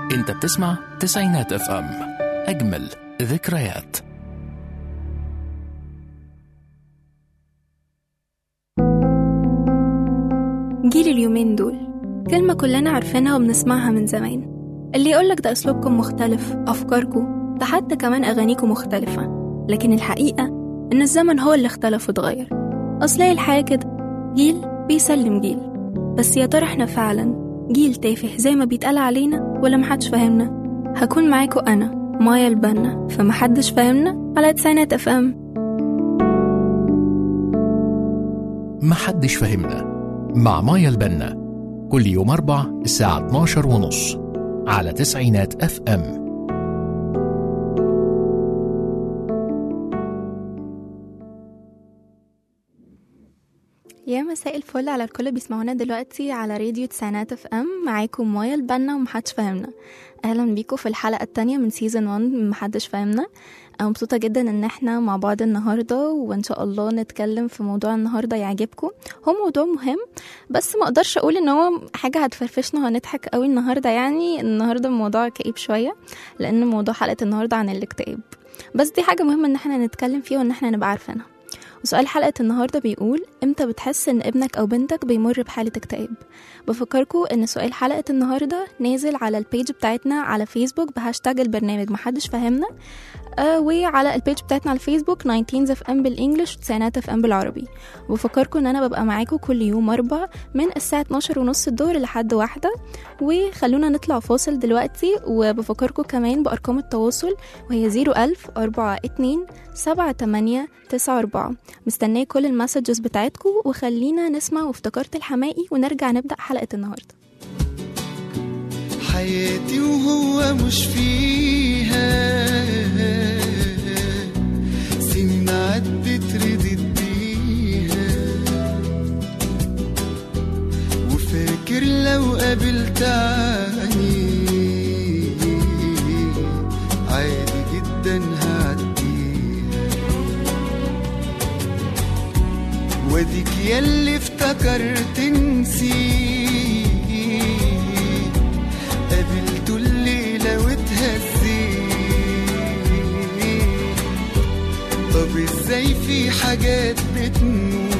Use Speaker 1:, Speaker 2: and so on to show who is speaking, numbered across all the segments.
Speaker 1: انت بتسمع تسعينات اف ام اجمل ذكريات
Speaker 2: جيل اليومين دول كلمة كلنا عارفينها وبنسمعها من زمان اللي يقولك ده أسلوبكم مختلف أفكاركم ده حتى كمان أغانيكم مختلفة لكن الحقيقة إن الزمن هو اللي اختلف واتغير أصل هي الحياة كده جيل بيسلم جيل بس يا ترى احنا فعلا جيل تافه زي ما بيتقال علينا ولا محدش فاهمنا هكون معاكم أنا مايا البنا فمحدش فاهمنا على تسعينات اف ام
Speaker 1: محدش فهمنا مع مايا البنا كل يوم أربع الساعة 12 ونص على تسعينات اف ام
Speaker 2: يا مساء الفل على الكل بيسمعونا دلوقتي على راديو تسعينات اف ام معاكم مايا البنا ومحدش فاهمنا اهلا بيكم في الحلقه التانية من سيزون 1 من محدش فاهمنا انا مبسوطه جدا ان احنا مع بعض النهارده وان شاء الله نتكلم في موضوع النهارده يعجبكم هو موضوع مهم بس ما اقدرش اقول ان هو حاجه هتفرفشنا وهنضحك قوي النهارده يعني النهارده الموضوع كئيب شويه لان موضوع حلقه النهارده عن الاكتئاب بس دي حاجه مهمه ان احنا نتكلم فيها وان احنا نبقى عارفينها وسؤال حلقة النهاردة بيقول امتى بتحس ان ابنك او بنتك بيمر بحالة اكتئاب بفكركم ان سؤال حلقة النهاردة نازل على البيج بتاعتنا على فيسبوك بهاشتاج البرنامج محدش فاهمنا آه وعلى البيج بتاعتنا على الفيسبوك 19 اف ام بالانجلش وتسعينات اف ام بالعربي وبفكركم ان انا ببقى معاكم كل يوم اربع من الساعة 12 ونص الظهر لحد واحدة وخلونا نطلع فاصل دلوقتي وبفكركم كمان بأرقام التواصل وهي 01000 42 78 94 مستنيه كل المسجز بتاعتكم وخلينا نسمع وافتكرت الحمائي ونرجع نبدأ حلقة النهاردة
Speaker 3: حياتي وهو مش فيها سنين عدت ردت بيها وفاكر لو قابلت عني عادي جدا هعديها واديك ياللي افتكرت نسيت قابلته الليلة واتهزيت طب ازاي في حاجات بتموت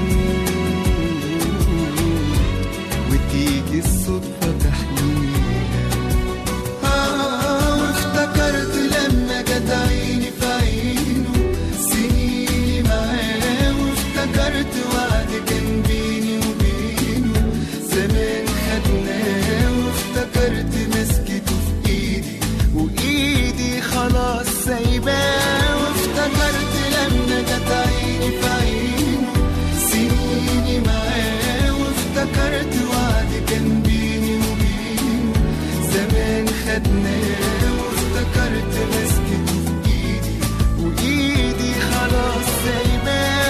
Speaker 3: وتيجي الصدفة تحليها آه وافتكرت لما جت عيني في عينه سنيني معاه وافتكرت وعد كان بيني وبينه زمان خدناه وافتكرت مسكته في ايدي وايدي خلاص سايباه وافتكرت لما جت عيني في عينه سنيني معاه وافتكرت وعد كان بيني وبينه زمان خدناه وافتكرت مسكته في ايدي وايدي خلاص سايباه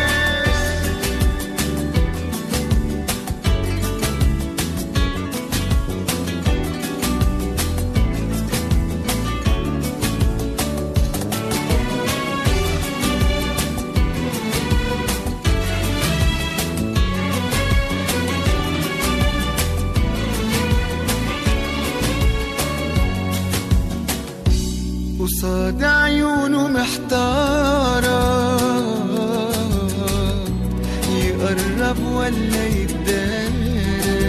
Speaker 3: قصاد عيونه محتارة يقرب ولا يتدارى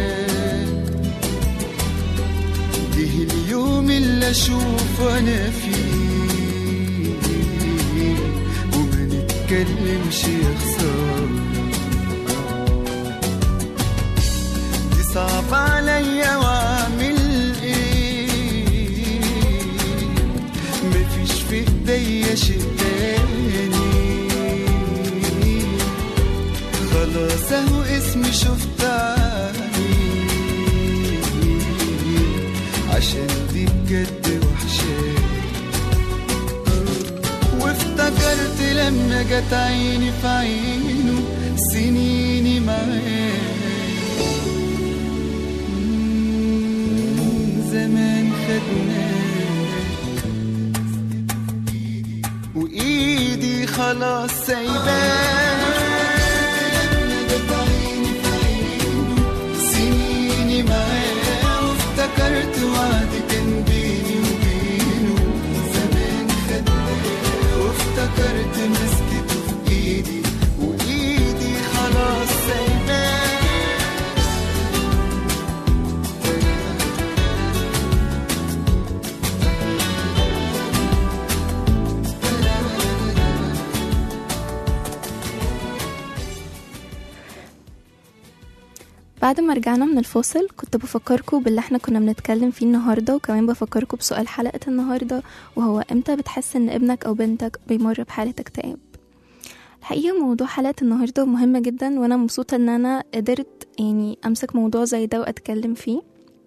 Speaker 3: جه اليوم اللي اشوف انا فيه وما نتكلمش يا خسارة دي صعب عليا واعمل ايه مفيش في ايديا شيء تاني خلاص اهو اسمي شفت عيني عشان دي بجد وحشاني وافتكرت لما جت عيني في عينه سنيني معاه مم، زمان خدناه وايدي خلاص سايباه سنيني معاه وافتكرت وعد كان بيني
Speaker 2: بعد ما رجعنا من الفاصل كنت بفكركم باللي احنا كنا بنتكلم فيه النهاردة وكمان بفكركم بسؤال حلقة النهاردة وهو امتى بتحس ان ابنك او بنتك بيمر بحالة اكتئاب الحقيقة موضوع حلقة النهاردة مهمة جدا وانا مبسوطة ان انا قدرت يعني امسك موضوع زي ده واتكلم فيه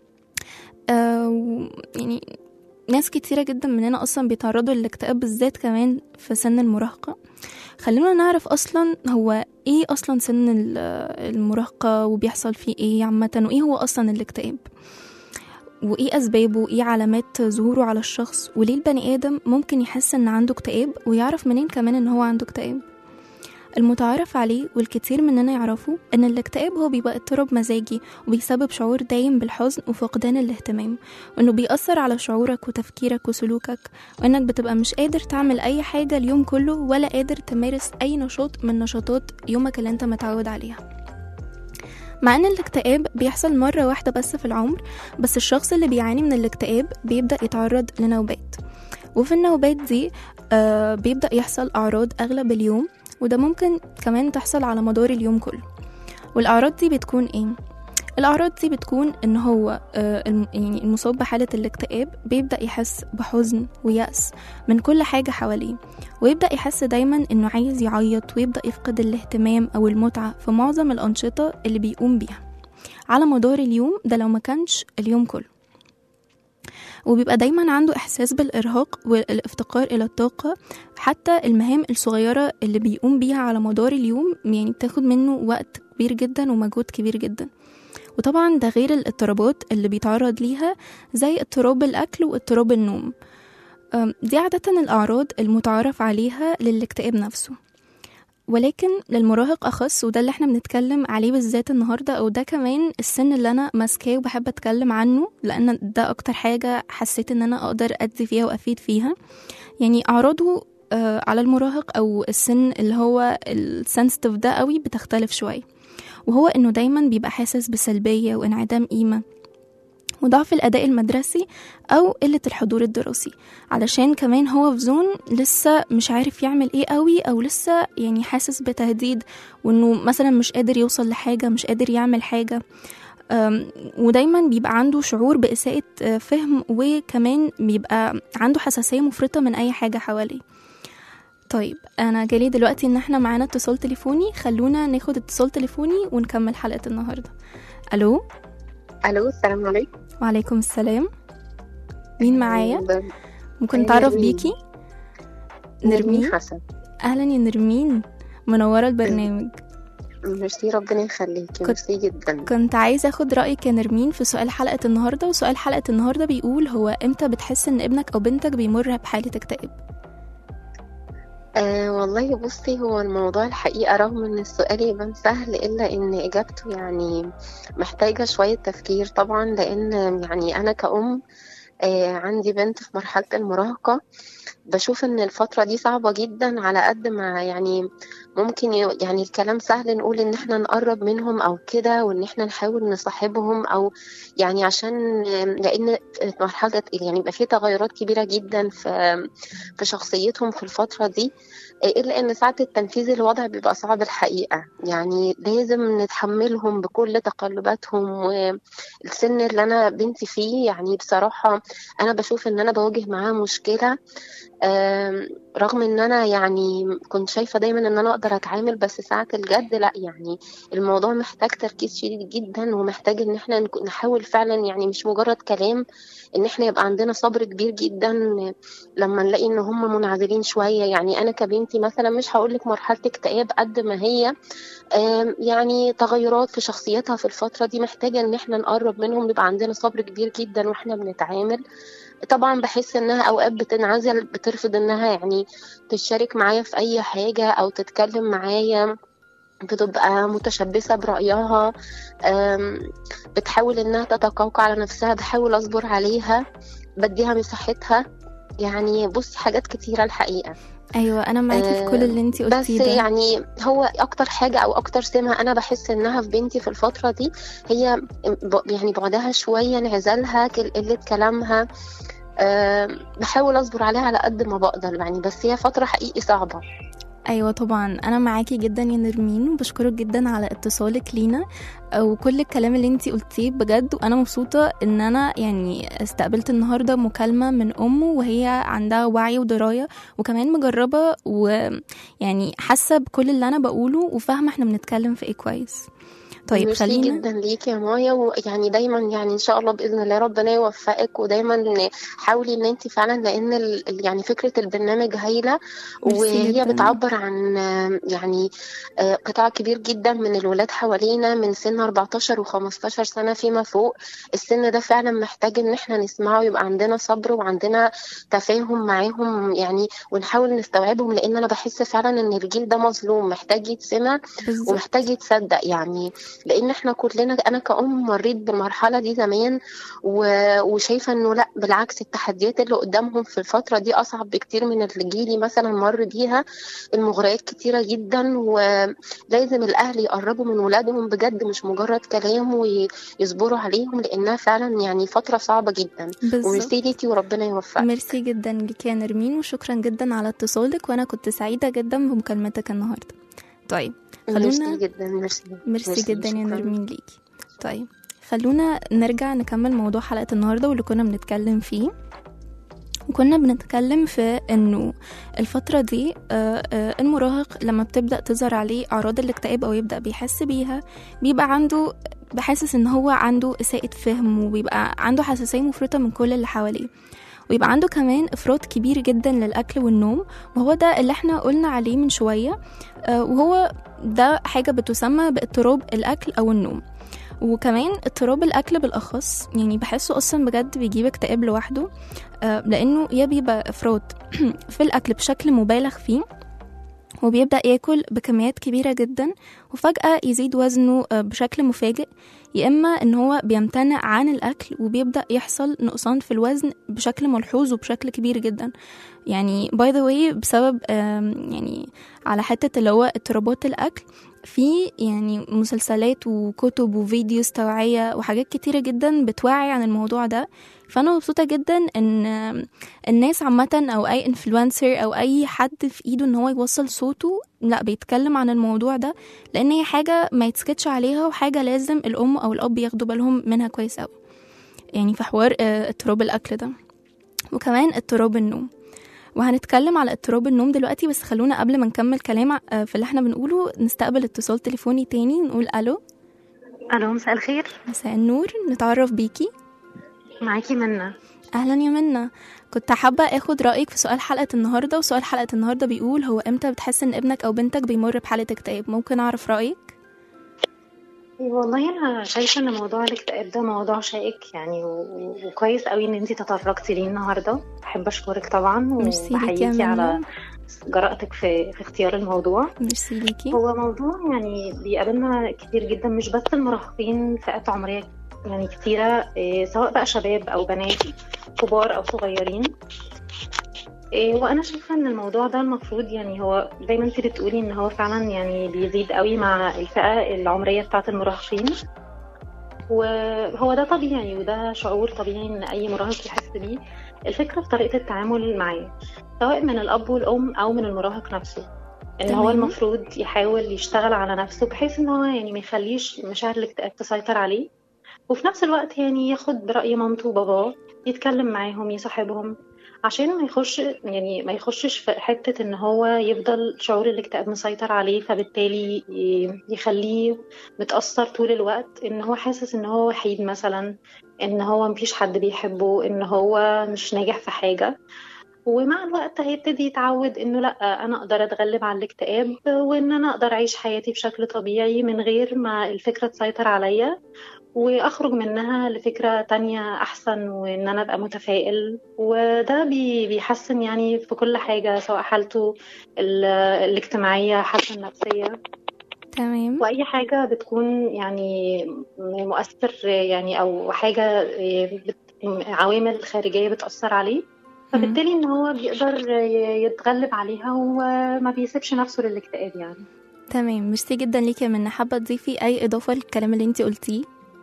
Speaker 2: آه و- يعني ناس كتيرة جدا مننا اصلا بيتعرضوا للاكتئاب بالذات كمان في سن المراهقة خلونا نعرف اصلا هو ايه اصلا سن ال- المراهقة وبيحصل فيه ايه عامة وايه هو اصلا الاكتئاب وايه اسبابه وايه علامات ظهوره على الشخص وليه البني ادم ممكن يحس ان عنده اكتئاب ويعرف منين كمان ان هو عنده اكتئاب المتعارف عليه والكثير مننا يعرفوا ان الاكتئاب هو بيبقى اضطراب مزاجي وبيسبب شعور دايم بالحزن وفقدان الاهتمام وانه بيأثر على شعورك وتفكيرك وسلوكك وانك بتبقى مش قادر تعمل اي حاجة اليوم كله ولا قادر تمارس اي نشاط من نشاطات يومك اللي انت متعود عليها مع ان الاكتئاب بيحصل مرة واحدة بس في العمر بس الشخص اللي بيعاني من الاكتئاب بيبدأ يتعرض لنوبات وفي النوبات دي آه بيبدأ يحصل أعراض أغلب اليوم وده ممكن كمان تحصل على مدار اليوم كله والأعراض دي بتكون إيه؟ الأعراض دي بتكون إن هو آه الم- يعني المصاب بحالة الاكتئاب بيبدأ يحس بحزن ويأس من كل حاجة حواليه ويبدأ يحس دايما إنه عايز يعيط ويبدأ يفقد الاهتمام أو المتعة في معظم الأنشطة اللي بيقوم بيها على مدار اليوم ده لو ما كانش اليوم كله وبيبقى دايما عنده إحساس بالإرهاق والافتقار إلى الطاقة حتى المهام الصغيرة اللي بيقوم بيها على مدار اليوم يعني بتاخد منه وقت كبير جدا ومجهود كبير جدا وطبعا ده غير الاضطرابات اللي بيتعرض ليها زي اضطراب الأكل واضطراب النوم أم، دي عادة الأعراض المتعارف عليها للاكتئاب نفسه ولكن للمراهق أخص وده اللي احنا بنتكلم عليه بالذات النهاردة أو ده كمان السن اللي أنا ماسكاه وبحب أتكلم عنه لأن ده أكتر حاجة حسيت إن أنا أقدر أدي فيها وأفيد فيها يعني أعراضه آه، على المراهق أو السن اللي هو السنسيتيف ده قوي بتختلف شوية وهو إنه دايما بيبقى حاسس بسلبية وانعدام قيمة وضعف الأداء المدرسي أو قلة الحضور الدراسي علشان كمان هو في زون لسه مش عارف يعمل ايه قوي أو لسه يعني حاسس بتهديد وإنه مثلا مش قادر يوصل لحاجة مش قادر يعمل حاجة أم، ودايما بيبقى عنده شعور بإساءة آه، فهم وكمان بيبقى عنده حساسية مفرطة من أي حاجة حواليه طيب أنا جالي دلوقتي إن احنا معانا اتصال تليفوني خلونا ناخد اتصال تليفوني ونكمل حلقة النهاردة ألو
Speaker 4: الو السلام عليكم
Speaker 2: وعليكم السلام مين معايا
Speaker 4: ب-
Speaker 2: ممكن
Speaker 4: أنا
Speaker 2: نتعرف
Speaker 4: نرمين.
Speaker 2: بيكي
Speaker 4: نرمين
Speaker 2: نرمين
Speaker 4: حسن
Speaker 2: اهلا يا نرمين منوره البرنامج
Speaker 4: ميرسي ربنا يخليكي
Speaker 2: كنت-
Speaker 4: ميرسي جدا
Speaker 2: كنت عايزه اخد رايك يا نرمين في سؤال حلقه النهارده وسؤال حلقه النهارده بيقول هو امتى بتحس ان ابنك او بنتك بيمر بحاله اكتئاب
Speaker 4: آه والله بصي هو الموضوع الحقيقة رغم ان السؤال يبان سهل الا ان اجابته يعني محتاجة شوية تفكير طبعا لان يعني انا كأم آه عندي بنت في مرحلة المراهقة بشوف ان الفترة دي صعبة جدا على قد ما يعني ممكن ي- يعني الكلام سهل نقول ان احنا نقرب منهم او كده وان احنا نحاول نصاحبهم او يعني عشان لان مرحلة يعني يبقى في تغيرات كبيرة جدا في في شخصيتهم في الفترة دي الا ان ساعة التنفيذ الوضع بيبقى صعب الحقيقة يعني لازم نتحملهم بكل تقلباتهم والسن اللي انا بنتي فيه يعني بصراحة انا بشوف ان انا بواجه معاه مشكلة آم، رغم ان انا يعني كنت شايفة دايما ان انا اقدر اتعامل بس ساعة الجد لا يعني الموضوع محتاج تركيز شديد جدا ومحتاج ان احنا نك- نحاول فعلا يعني مش مجرد كلام ان احنا يبقى عندنا صبر كبير جدا لما نلاقي ان هم منعزلين شوية يعني انا كبنتي مثلا مش هقولك مرحلة اكتئاب قد ما هي آم، يعني تغيرات في شخصيتها في الفترة دي محتاجة ان احنا نقرب منهم يبقى عندنا صبر كبير جدا واحنا بنتعامل طبعا بحس انها اوقات بتنعزل بترفض انها يعني تشارك معايا في اي حاجة او تتكلم معايا بتبقى متشبثة برأيها أم، بتحاول انها تتقوقع على نفسها بحاول اصبر عليها بديها مساحتها يعني بصي حاجات كتيرة الحقيقة
Speaker 2: ايوه انا معاكي في كل اللي انتي
Speaker 4: بس
Speaker 2: قلتيه ده
Speaker 4: يعني هو اكتر حاجة او اكتر سمة انا بحس انها في بنتي في الفترة دي هي ب- يعني بعدها شوية انعزالها كل- قلة كلامها أم، بحاول اصبر عليها على قد ما بقدر يعني بس هي فترة حقيقي صعبة
Speaker 2: ايوه طبعا انا معاكي جدا يا نرمين وبشكرك جدا على اتصالك لينا وكل الكلام اللي انتي قلتيه بجد وانا مبسوطه ان انا يعني استقبلت النهارده مكالمه من ام وهي عندها وعي ودرايه وكمان مجربه ويعني حاسه بكل اللي انا بقوله وفاهمه احنا بنتكلم في ايه كويس طيب
Speaker 4: ميرسي
Speaker 2: خلينا
Speaker 4: جدا ليك يا مايا ويعني دايما يعني ان شاء الله باذن الله ربنا يوفقك ودايما حاولي ان انت فعلا لان ال- ال- يعني فكره البرنامج هايله
Speaker 2: ميرسي
Speaker 4: وهي
Speaker 2: جدا.
Speaker 4: بتعبر عن آه، يعني آه، قطاع كبير جدا من الولاد حوالينا من سن 14 و15 سنه فيما فوق السن ده فعلا محتاج ان احنا نسمعه ويبقى عندنا صبر وعندنا تفاهم معاهم يعني ونحاول نستوعبهم لان انا بحس فعلا ان الجيل ده مظلوم محتاج يتسمع
Speaker 2: بالظبط
Speaker 4: ومحتاج يتصدق يعني لان احنا كلنا انا كأم مريت بالمرحله دي زمان و- وشايفه انه لا بالعكس التحديات اللي قدامهم في الفتره دي اصعب بكتير من اللي جيلي مثلا مر بيها المغريات كتيره جدا ولازم الاهل يقربوا من ولادهم بجد مش مجرد كلام ويصبروا عليهم لانها فعلا يعني فتره صعبه جدا
Speaker 2: بالظبط
Speaker 4: وميرسي ليكي وربنا يوفقك
Speaker 2: ميرسي جدا ليك يا نرمين وشكرا جدا على اتصالك وانا كنت سعيده جدا بمكالمتك النهارده طيب
Speaker 4: ميرسي
Speaker 2: خلونا
Speaker 4: جدا ميرسي
Speaker 2: ميرسي جدا يا
Speaker 4: شكراً.
Speaker 2: نرمين ليكي طيب خلونا نرجع نكمل موضوع حلقة النهاردة واللي كنا بنتكلم فيه وكنا بنتكلم في انه الفترة دي آه، آه، المراهق لما بتبدأ تظهر عليه أعراض الاكتئاب أو يبدأ بيحس بيها بيبقى عنده بحاسس ان هو عنده إساءة فهم وبيبقى عنده حساسية مفرطة من كل اللي حواليه ويبقى عنده كمان إفراط كبير جدا للأكل والنوم وهو ده اللي احنا قلنا عليه من شوية آه، وهو ده حاجة بتسمى باضطراب الأكل أو النوم وكمان اضطراب الأكل بالأخص يعني بحسه أصلا بجد بيجيب اكتئاب لوحده آه، لأنه يا بيبقى إفراط في الأكل بشكل مبالغ فيه وبيبدأ ياكل بكميات كبيرة جدا وفجأة يزيد وزنه آه، بشكل مفاجئ يا إما إن هو بيمتنع عن الأكل وبيبدأ يحصل نقصان في الوزن بشكل ملحوظ وبشكل كبير جدا يعني باي ذا واي بسبب آم، يعني على حتة اللي هو اضطرابات الأكل في يعني مسلسلات وكتب وفيديوز توعية وحاجات كتيرة جدا بتوعي عن الموضوع ده فأنا مبسوطة جدا إن الناس عامة أو أي انفلونسر أو أي حد في إيده إن هو يوصل صوته لا بيتكلم عن الموضوع ده لأن هي حاجة ما يتسكتش عليها وحاجة لازم الأم أو الأب ياخدوا بالهم منها كويس أوي يعني في حوار آه، اضطراب الأكل ده وكمان اضطراب النوم وهنتكلم على اضطراب النوم دلوقتي بس خلونا قبل ما نكمل كلام آه، في اللي احنا بنقوله نستقبل اتصال تليفوني تاني نقول الو
Speaker 5: الو مساء الخير
Speaker 2: مساء النور نتعرف بيكي
Speaker 5: معاكي منى
Speaker 2: اهلا يا منى كنت حابة اخد رأيك في سؤال حلقة النهاردة وسؤال حلقة النهاردة بيقول هو امتى بتحس ان ابنك او بنتك بيمر بحالة اكتئاب ممكن اعرف رأيك
Speaker 5: والله انا شايفه ان موضوع الاكتئاب ده موضوع شائك يعني و- وكويس قوي ان انتي تطرقتي ليه النهارده بحب اشكرك طبعا
Speaker 2: ميرسي ليكي يا
Speaker 5: وبحييكي على
Speaker 2: منى
Speaker 5: جرأتك في في اختيار الموضوع
Speaker 2: ميرسي ليكي
Speaker 5: هو موضوع يعني بيقابلنا كتير جدا مش بس المراهقين فئات عمريه يعني كتيره إيه، سواء بقى شباب او بنات كبار او صغيرين إيه، وانا شايفه ان الموضوع ده المفروض يعني هو دايما انت بتقولي ان هو فعلا يعني بيزيد قوي مع الفئه العمريه بتاعه المراهقين وهو ده طبيعي وده شعور طبيعي ان اي مراهق يحس بيه الفكره في طريقه التعامل معاه سواء من الاب والام او من المراهق نفسه ان هو
Speaker 2: تمام.
Speaker 5: المفروض يحاول يشتغل على نفسه بحيث ان هو يعني ما يخليش مشاعر الاكتئاب تسيطر عليه وفي نفس الوقت يعني ياخد برأي مامته وباباه يتكلم معاهم يصاحبهم عشان ما يخش يعني ما يخشش في حتة ان هو يفضل شعور الاكتئاب مسيطر عليه فبالتالي ي- يخليه متأثر طول الوقت ان هو حاسس ان هو وحيد مثلا ان هو مفيش حد بيحبه ان هو مش ناجح في حاجة ومع الوقت هيبتدي يتعود انه لا انا اقدر اتغلب على الاكتئاب وان انا اقدر اعيش حياتي بشكل طبيعي من غير ما الفكرة تسيطر عليا واخرج منها لفكرة تانية احسن وان انا ابقى متفائل وده بي- بيحسن يعني في كل حاجة سواء حالته ال- الاجتماعية حالته النفسية
Speaker 2: تمام
Speaker 5: واي حاجة بتكون يعني مؤثر يعني او حاجة بت- عوامل خارجية بتأثر عليه فبالتالي ان هو بيقدر يتغلب عليها وما بيسيبش نفسه للاكتئاب يعني
Speaker 2: تمام ميرسي جدا ليكي يا منى حابة تضيفي اي اضافة للكلام اللي انتي قلتيه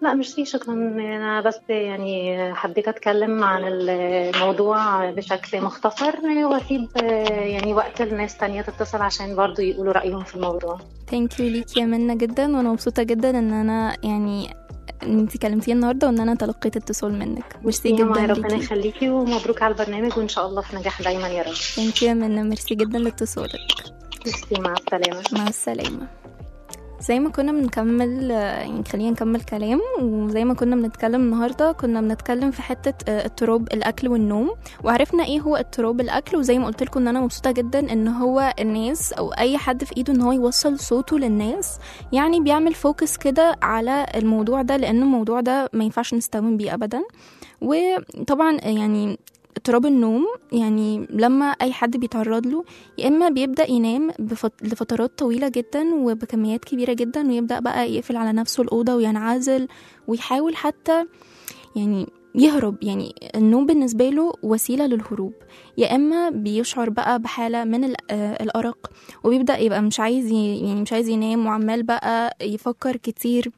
Speaker 5: لا مش شكرا انا بس يعني حبيت اتكلم عن الموضوع بشكل مختصر واسيب يعني وقت الناس تانية تتصل عشان برضو يقولوا رأيهم في الموضوع
Speaker 2: ثانك يو ليكي يا منى جدا وانا مبسوطه جدا ان انا يعني ان انت كلمتيني النهارده وان انا تلقيت اتصال منك ميرسي
Speaker 5: يا
Speaker 2: جدا
Speaker 5: ماي ربنا
Speaker 2: ليكي
Speaker 5: يخليكي ومبروك على البرنامج وان شاء الله في نجاح دايما يا رب
Speaker 2: ثانك يو يا منى ميرسي جدا لاتصالك
Speaker 5: ميرسي مع السلامة
Speaker 2: مع السلامة زي ما كنا بنكمل يعني خلينا نكمل كلام وزي ما كنا بنتكلم النهارده كنا بنتكلم في حته آه، اضطراب الاكل والنوم وعرفنا ايه هو اضطراب الاكل وزي ما قلت لكم ان انا مبسوطه جدا ان هو الناس او اي حد في ايده ان هو يوصل صوته للناس يعني بيعمل فوكس كده على الموضوع ده لان الموضوع ده ما ينفعش نستهون بيه ابدا وطبعا يعني اضطراب النوم يعني لما اي حد بيتعرض له يا اما بيبدا ينام بفت... لفترات طويله جدا وبكميات كبيره جدا ويبدا بقى يقفل على نفسه الاوضه وينعزل ويحاول حتى يعني يهرب يعني النوم بالنسبه له وسيله للهروب يا اما بيشعر بقى بحاله من ال- آه، الارق وبيبدا يبقى مش عايز ي... يعني مش عايز ينام وعمال بقى يفكر كتير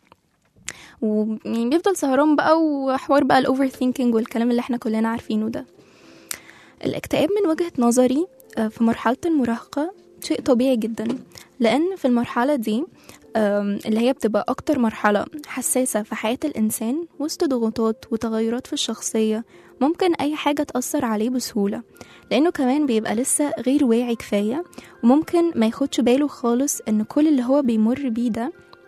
Speaker 2: ويعني بيفضل سهران بقى وحوار بقى الاوفر ثينكينج والكلام اللي احنا كلنا عارفينه ده الاكتئاب من وجهة نظري آه، في مرحلة المراهقة شيء طبيعي جدا لأن في المرحلة دي آم، اللي هي بتبقى أكتر مرحلة حساسة في حياة الإنسان وسط ضغوطات وتغيرات في الشخصية ممكن أي حاجة تأثر عليه بسهولة لأنه كمان بيبقى لسه غير واعي كفاية وممكن ما ياخدش باله خالص إن كل اللي هو بيمر بيه ده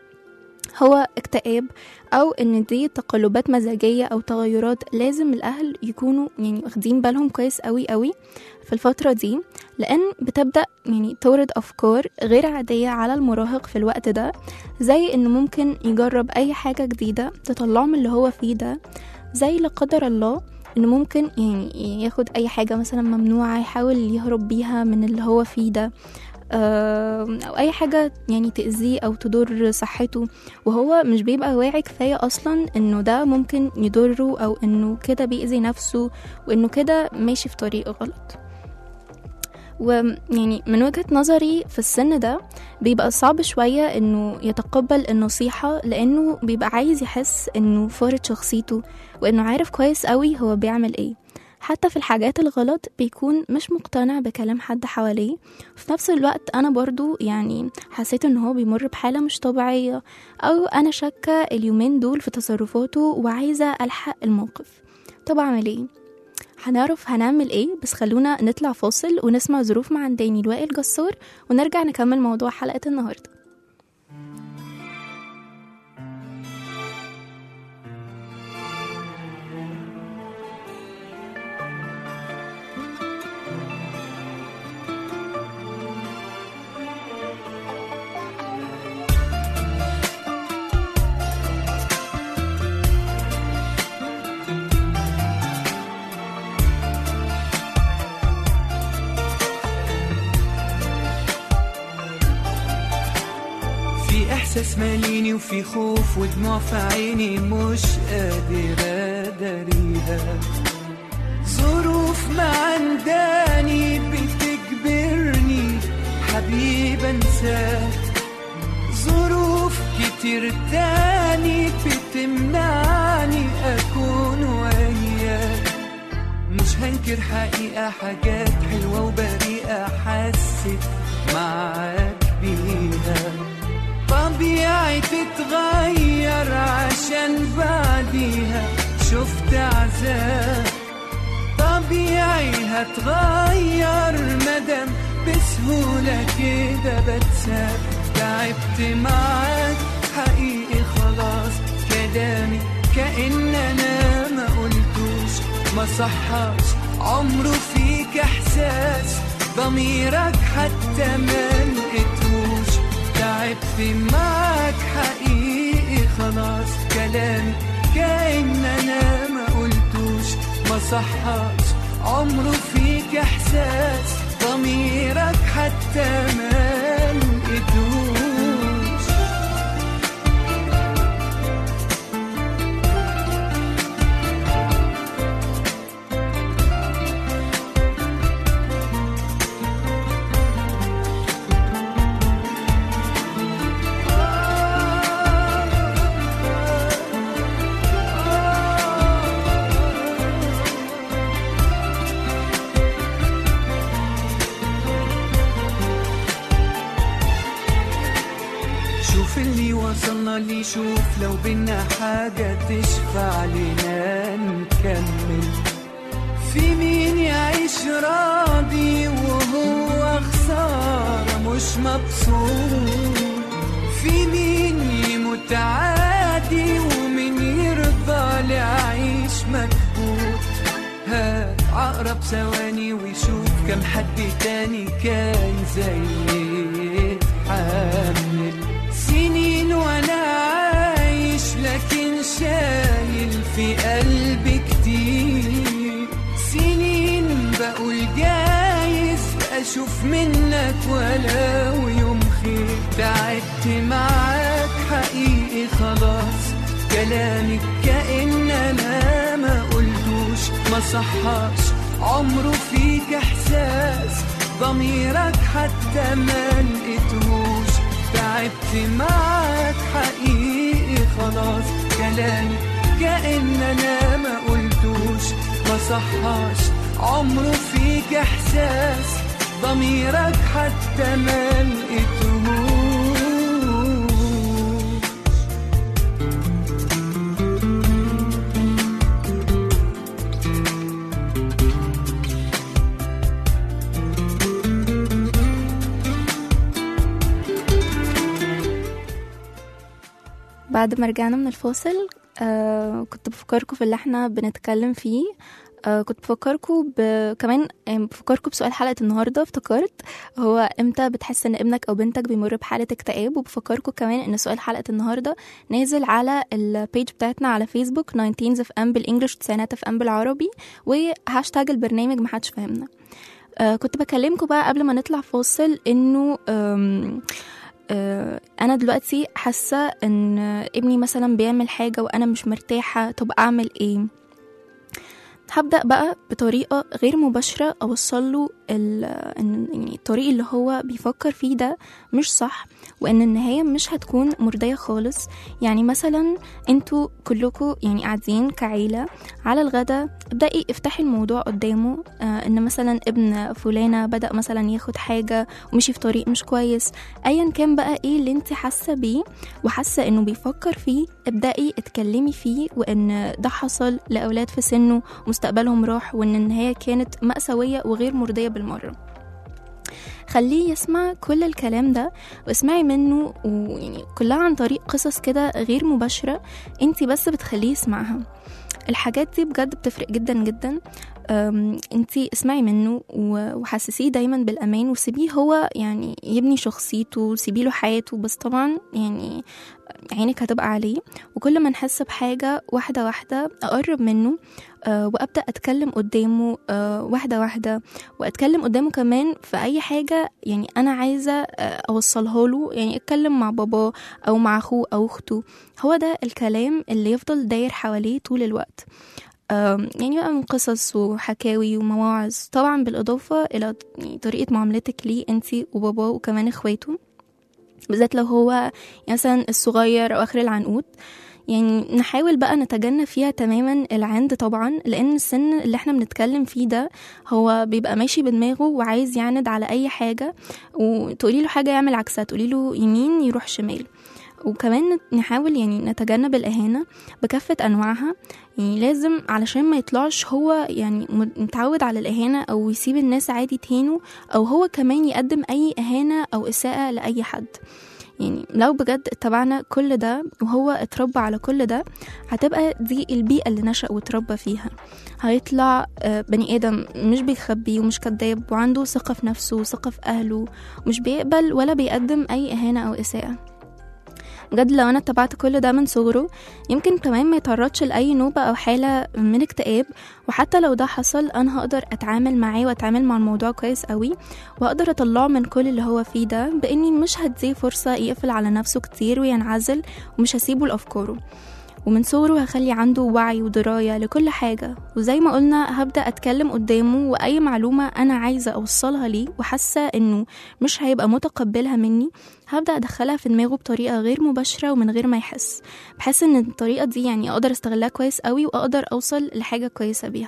Speaker 2: هو اكتئاب او ان دي تقلبات مزاجيه او تغيرات لازم الاهل يكونوا يعني واخدين بالهم كويس قوي قوي في الفتره دي لان بتبدا يعني تورد افكار غير عاديه على المراهق في الوقت ده زي انه ممكن يجرب اي حاجه جديده تطلعه من اللي هو فيه ده زي لا قدر الله انه ممكن يعني ياخد اي حاجه مثلا ممنوعه يحاول يهرب بيها من اللي هو فيه ده آه، او اي حاجه يعني تاذيه او تضر صحته وهو مش بيبقى واعي كفايه اصلا انه ده ممكن يضره او انه كده بيأذي نفسه وانه كده ماشي في طريق غلط ويعني من وجهة نظري في السن ده بيبقى صعب شوية انه يتقبل النصيحة لانه بيبقى عايز يحس انه فارض شخصيته وانه عارف كويس قوي هو بيعمل ايه حتى في الحاجات الغلط بيكون مش مقتنع بكلام حد حواليه في نفس الوقت انا برضو يعني حسيت ان هو بيمر بحالة مش طبيعية او انا شاكة اليومين دول في تصرفاته وعايزة الحق الموقف طب اعمل ايه هنعرف هنعمل ايه بس خلونا نطلع فاصل ونسمع ظروف مع داني وائل جسار ونرجع نكمل موضوع حلقة النهاردة
Speaker 3: في احساس ماليني وفي خوف ودموع في عيني مش قادر اداريها ظروف معنداني بتجبرني حبيب انساك ظروف كتير تاني بتمنعني اكون وياك مش هنكر حقيقة حاجات حلوة وبريئة حسيت معاك بيها طبيعي تتغير عشان بعديها شفت عذاب طبيعي هتغير مدام بسهولة كده بتساب تعبت معاك حقيقي خلاص كلامي كأن أنا ما قلتوش ما صحاش عمره فيك إحساس ضميرك حتى ما لقيتهوش تعبت معاك حقيقي خلاص كلامي كأن أنا ما قلتوش ما صحاش عمره فيك إحساس ضميرك حتى ما لقيتهوش بينا حاجة تشفع لنا نكمل في مين يعيش راضي وهو خسارة مش مبسوط في مين يموت عادي ومين يرضى لعيش مكبوت هات عقرب ثواني ويشوف كم حد تاني كان زي حامل سنين وانا عايش لكن شايل في قلبي كتير سنين بقول جايز اشوف منك ولو يوم خير تعبت معاك حقيقي خلاص كلامك كأن انا ما قلتوش ما صحاش عمره فيك احساس ضميرك حتى ما لقيتهوش تعبت معاك حقيقي خلاص كلامي كأن انا ما قلتوش ما صحاش عمره فيك احساس ضميرك حتى ما لقيتهوش
Speaker 2: بعد ما رجعنا من الفاصل آه كنت بفكركم في اللي احنا بنتكلم فيه آه كنت بفكركم ب... كمان يعني بفكركم بسؤال حلقة النهاردة افتكرت هو امتى بتحس ان ابنك او بنتك بيمر بحالة اكتئاب وبفكركم كمان ان سؤال حلقة النهاردة نازل على البيج بتاعتنا على فيسبوك 19 اف ام بالانجلش تسعينات اف ام بالعربي وهاشتاج البرنامج محدش فاهمنا آه كنت بكلمكم بقى قبل ما نطلع فاصل انه آم، آه، انا دلوقتي حاسه ان ابني مثلا بيعمل حاجه وانا مش مرتاحه طب اعمل ايه هبدا بقى بطريقه غير مباشره اوصل له ال- إن- يعني الطريق اللي هو بيفكر فيه ده مش صح وان النهايه مش هتكون مرضيه خالص يعني مثلا انتوا كلكم يعني قاعدين كعيله على الغدا ابدأي افتحي الموضوع قدامه آه ان مثلا ابن فلانه بدأ مثلا ياخد حاجه ومشي في طريق مش كويس ايا كان بقى ايه اللي انت حاسه بيه وحاسه انه بيفكر فيه ابدأي اتكلمي فيه وان ده حصل لاولاد في سنه مستقبلهم راح وان النهايه كانت مأساويه وغير مرضيه بالمره خليه يسمع كل الكلام ده واسمعي منه ويعني كلها عن طريق قصص كده غير مباشرة انتي بس بتخليه يسمعها الحاجات دي بجد بتفرق جدا جدا أم، انتي اسمعي منه و- وحسسيه دايما بالامان وسيبيه هو يعني يبني شخصيته سيبي له حياته بس طبعا يعني عينك هتبقى عليه وكل ما نحس بحاجة واحدة واحدة أقرب منه أه وأبدأ أتكلم قدامه أه واحدة واحدة وأتكلم قدامه كمان في أي حاجة يعني أنا عايزة أه أوصلها له يعني أتكلم مع باباه أو مع أخوه أو أخته هو ده الكلام اللي يفضل داير حواليه طول الوقت آم، يعني بقى من قصص وحكاوي ومواعظ طبعا بالإضافة إلى يعني طريقة معاملتك ليه انتي وباباه وكمان اخواته بالذات لو هو يعني مثلا الصغير أو آخر العنقود يعني نحاول بقى نتجنب فيها تماما العند طبعا لأن السن اللي احنا بنتكلم فيه ده هو بيبقى ماشي بدماغه وعايز يعند على أي حاجة وتقولي له حاجة يعمل عكسها تقولي له يمين يروح شمال وكمان نحاول يعني نتجنب الإهانة بكافة أنواعها يعني لازم علشان ما يطلعش هو يعني متعود على الإهانة أو يسيب الناس عادي تهينه أو هو كمان يقدم أي إهانة أو إساءة لأي حد يعني لو بجد اتبعنا كل ده وهو اتربى على كل ده هتبقى دي البيئة اللي نشأ واتربى فيها هيطلع آه، بني آدم مش بيخبي ومش كذاب وعنده ثقة في نفسه وثقة في أهله مش بيقبل ولا بيقدم أي إهانة أو إساءة بجد لو انا اتبعت كل ده من صغره يمكن كمان ما يتعرضش لاي نوبه او حاله من اكتئاب وحتى لو ده حصل انا هقدر اتعامل معاه واتعامل مع الموضوع كويس قوي واقدر اطلعه من كل اللي هو فيه ده باني مش هديه فرصه يقفل على نفسه كتير وينعزل ومش هسيبه لافكاره ومن صغره هخلي عنده وعي ودراية لكل حاجة وزي ما قلنا هبدأ أتكلم قدامه وأي معلومة أنا عايزة أوصلها ليه وحاسة إنه مش هيبقى متقبلها مني هبدأ أدخلها في دماغه بطريقة غير مباشرة ومن غير ما يحس بحس إن الطريقة دي يعني أقدر أستغلها كويس قوي وأقدر أوصل لحاجة كويسة بيها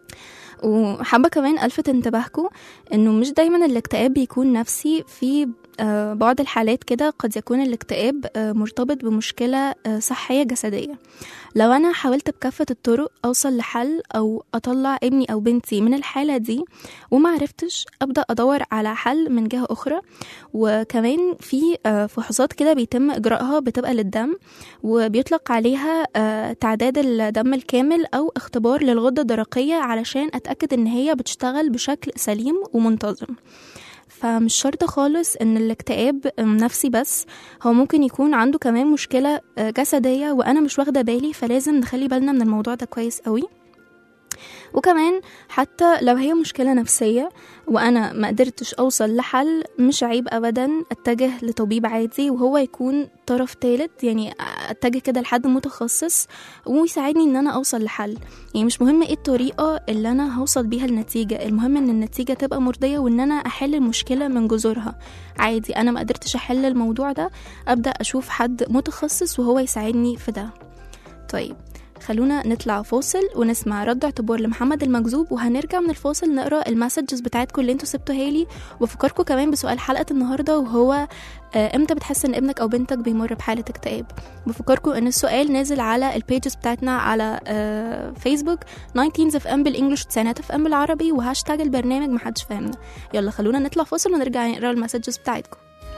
Speaker 2: وحابة كمان ألفت انتباهكم إنه مش دايما الاكتئاب بيكون نفسي في آه، بعض الحالات كده قد يكون الاكتئاب آه، مرتبط بمشكلة آه، صحية جسدية لو أنا حاولت بكافة الطرق أوصل لحل أو أطلع ابني أو بنتي من الحالة دي وما عرفتش أبدأ أدور على حل من جهة أخرى وكمان في آه، فحوصات كده بيتم إجراءها بتبقى للدم وبيطلق عليها آه، تعداد الدم الكامل أو اختبار للغدة الدرقية علشان أتأكد إن هي بتشتغل بشكل سليم ومنتظم فمش شرط خالص ان الاكتئاب نفسي بس هو ممكن يكون عنده كمان مشكلة آه، جسدية وانا مش واخدة بالي فلازم نخلي بالنا من الموضوع ده كويس قوي وكمان حتى لو هي مشكلة نفسية وأنا ما قدرتش أوصل لحل مش عيب أبدا أتجه لطبيب عادي وهو يكون طرف تالت يعني أتجه كده لحد متخصص ويساعدني إن أنا أوصل لحل يعني مش مهم إيه الطريقة اللي أنا هوصل بيها النتيجة المهم إن النتيجة تبقى مرضية وإن أنا أحل المشكلة من جذورها عادي أنا ما قدرتش أحل الموضوع ده أبدأ أشوف حد متخصص وهو يساعدني في ده طيب خلونا نطلع فاصل ونسمع رد اعتبار لمحمد المكذوب وهنرجع من الفاصل نقرا المسجز بتاعتكم اللي انتوا سبتوها لي وبفكركم كمان بسؤال حلقه النهارده وهو آه، امتى بتحس ان ابنك او بنتك بيمر بحاله اكتئاب بفكركم ان السؤال نازل على البيجز بتاعتنا على آه، فيسبوك 19 اف ام بالانجلش تسعينات اف ام بالعربي وهاشتاج البرنامج محدش فاهمنا يلا خلونا نطلع فاصل ونرجع نقرا المسجز بتاعتكم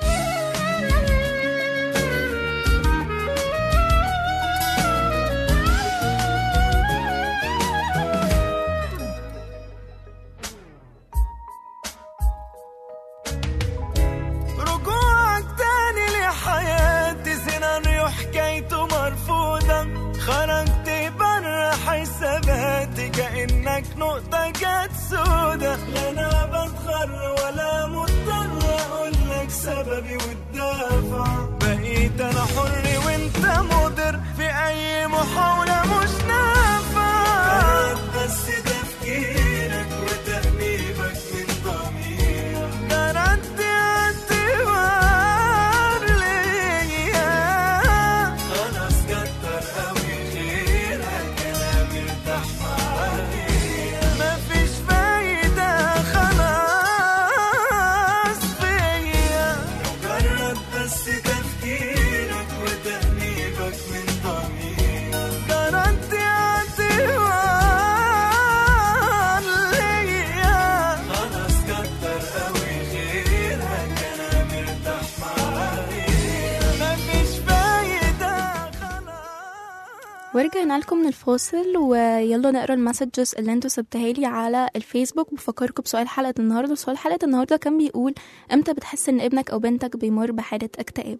Speaker 3: رجوعك تاني لحياتي سيناريو حكايته مرفوضة خرجت برا حساباتي كأنك نقطة جت سودا لا أنا بتخر ولا مضطر أقولك سببي والدافع بقيت أنا حر وأنت مضر في أي محاولة مش نافعة بس تفكيرك وتأنيبك من ضميرك جرت اعتبار ليا خلاص كتر قوي خيرك انا مرتاح معايا مفيش فايدة خلاص فيا مجرد بس تفكيرك وتأنيبك من ضميرك جرت اعتبار ليا خلاص كتر قوي خيرك انا مرتاح معايا مفيش فايدة خلاص
Speaker 2: ورجعنا لكم من الفاصل ويلا نقرا المسجز اللي انتوا سبتها لي على الفيسبوك بفكركم بسؤال حلقه النهارده سؤال حلقه النهارده كان بيقول امتى بتحس ان ابنك او بنتك بيمر بحاله اكتئاب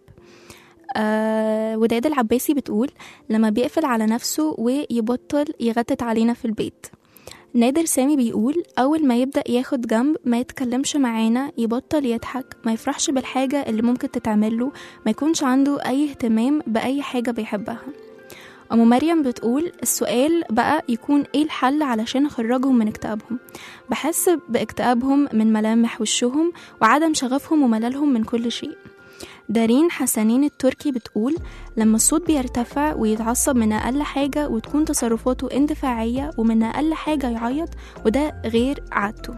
Speaker 2: آه وداد العباسي بتقول لما بيقفل على نفسه ويبطل يغتت علينا في البيت نادر سامي بيقول أول ما يبدأ ياخد جنب ما يتكلمش معانا يبطل يضحك ما يفرحش بالحاجة اللي ممكن تتعمله ما يكونش عنده أي اهتمام بأي حاجة بيحبها أم مريم بتقول السؤال بقى يكون إيه الحل علشان أخرجهم من اكتئابهم بحس باكتئابهم من ملامح وشهم وعدم شغفهم ومللهم من كل شيء دارين حسنين التركي بتقول لما الصوت بيرتفع ويتعصب من أقل حاجة وتكون تصرفاته اندفاعية ومن أقل حاجة يعيط وده غير عادته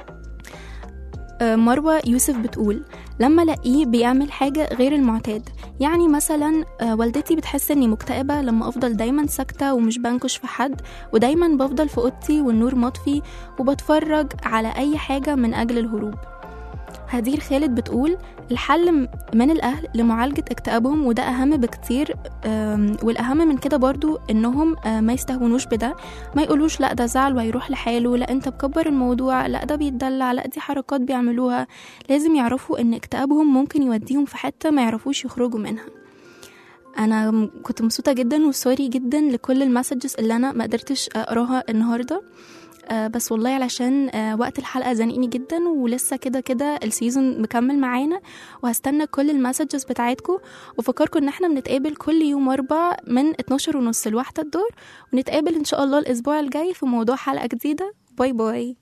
Speaker 2: آه، مروة يوسف بتقول لما الاقيه بيعمل حاجة غير المعتاد يعني مثلا آه، والدتي بتحس اني مكتئبة لما افضل دايما ساكتة ومش بنكش في حد ودايما بفضل في اوضتي والنور مطفي وبتفرج على اي حاجة من اجل الهروب هدير خالد بتقول الحل م- من الأهل لمعالجة اكتئابهم وده أهم بكتير أم، والأهم من كده برضو إنهم آه، ما يستهونوش بده ما يقولوش لا ده زعل وهيروح لحاله لا انت مكبر الموضوع لا ده بيتدلع لا دي حركات بيعملوها لازم يعرفوا ان اكتئابهم ممكن يوديهم في حتة ما يعرفوش يخرجوا منها انا م- كنت مبسوطة جدا وسوري جدا لكل المسجز اللي انا ما قدرتش اقراها النهاردة آه بس والله علشان آه وقت الحلقة زنقني جدا ولسه كده كده السيزون مكمل معانا وهستنى كل المسجز بتاعتكم وفكركم ان احنا بنتقابل كل يوم اربع من 12 ونص لواحدة الدور ونتقابل ان شاء الله الاسبوع الجاي في موضوع حلقة جديدة باي باي